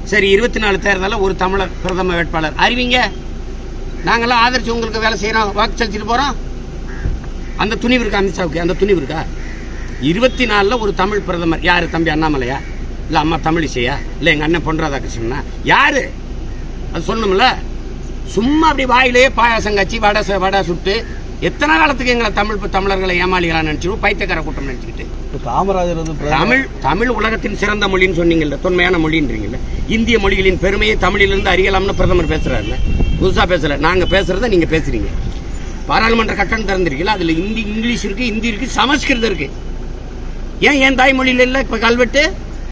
சரி இருபத்தி நாலு தேர்தலில் ஒரு தமிழர் பிரதம வேட்பாளர் அறிவிங்க நாங்கெல்லாம் ஆதரிச்சு உங்களுக்கு வேலை செய்யறோம் வாக்கு செலுத்திட்டு போறோம் அந்த துணிவு இருக்கா அமித்ஷாவுக்கு அந்த துணிவு இருக்கா இருபத்தி நாலுல ஒரு தமிழ் பிரதமர் யாரு தம்பி அண்ணாமலையா இல்ல அம்மா தமிழிசையா இல்ல எங்க அண்ணன் பொன் ராதாகிருஷ்ணனா யாரு அது சொல்லணும்ல சும்மா அப்படி வாயிலே பாயாசம் காய்ச்சி வடை ச- வடை சுட்டு எத்தனை காலத்துக்கு எங்களை தமிழ் தமிழர்களை ஏமாளிகளா நினைச்சிருவோம் பைத்தியக்கார கூட்டம் நினைச்சுக்கிட்டு இப்ப காமராஜர் வந்து பிரதமர் தமிழ் தமிழ் உலகத்தின் சிறந்த மொழின்னு சொன்னீங்கல்ல தொன்மையான மொழின்றீங்கல்ல இந்திய மொழிகளின் பெருமையை தமிழிலிருந்து அறியலாம்னு பிரதமர் பேசுறாருல்ல புதுசா பேசல நாங்க பேசுறத நீங்க பேசுறீங்க பாராளுமன்ற கட்டணம் திறந்திருக்கீங்களா அதுல இந்தி இங்கிலீஷ் இருக்கு ஹிந்தி இருக்கு சமஸ்கிருதம் இருக்கு ஏன் என் தாய்மொழியில இல்ல இப்ப கல்வெட்டு